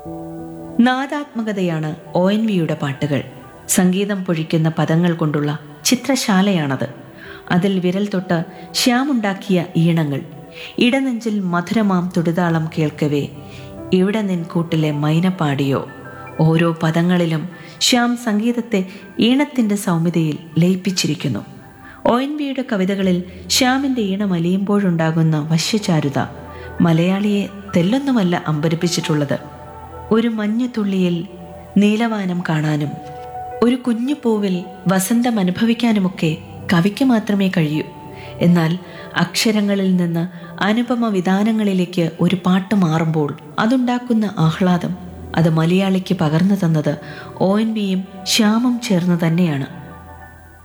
നാദാത്മകതയാണ് O N വിയുടെ പാട്ടുകൾ സംഗീതം പൊഴിക്കുന്ന പദങ്ങൾ കൊണ്ടുള്ള ചിത്രശാലയാണത് അതിൽ വിരൽ തൊട്ട് ശ്യാമുണ്ടാക്കിയ ഈണങ്ങൾ ഇടനെഞ്ചിൽ മധുരമാം തുടിതാളം കേൾക്കവേ ഇവിടെ നിൻകൂട്ടിലെ മൈന പാടിയോ ഓരോ പദങ്ങളിലും ശ്യാം സംഗീതത്തെ ഈണത്തിൻ്റെ സൗമ്യതയിൽ ലയിപ്പിച്ചിരിക്കുന്നു ഒ എൻ വിയുടെ കവിതകളിൽ ശ്യാമിൻ്റെ ഈണം അലിയുമ്പോഴുണ്ടാകുന്ന വശ്യചാരുത മലയാളിയെ തെല്ലൊന്നുമല്ല അമ്പരിപ്പിച്ചിട്ടുള്ളത് ഒരു മഞ്ഞുതുള്ളിയിൽ നീലവാനം കാണാനും ഒരു കുഞ്ഞു പൂവിൽ വസന്തം അനുഭവിക്കാനുമൊക്കെ കവിക്ക് മാത്രമേ കഴിയൂ എന്നാൽ അക്ഷരങ്ങളിൽ നിന്ന് അനുപമ വിധാനങ്ങളിലേക്ക് ഒരു പാട്ട് മാറുമ്പോൾ അതുണ്ടാക്കുന്ന ആഹ്ലാദം അത് മലയാളിക്ക് പകർന്നു തന്നത് ഒ എൻ ബിയും ശ്യാമും ചേർന്ന് തന്നെയാണ്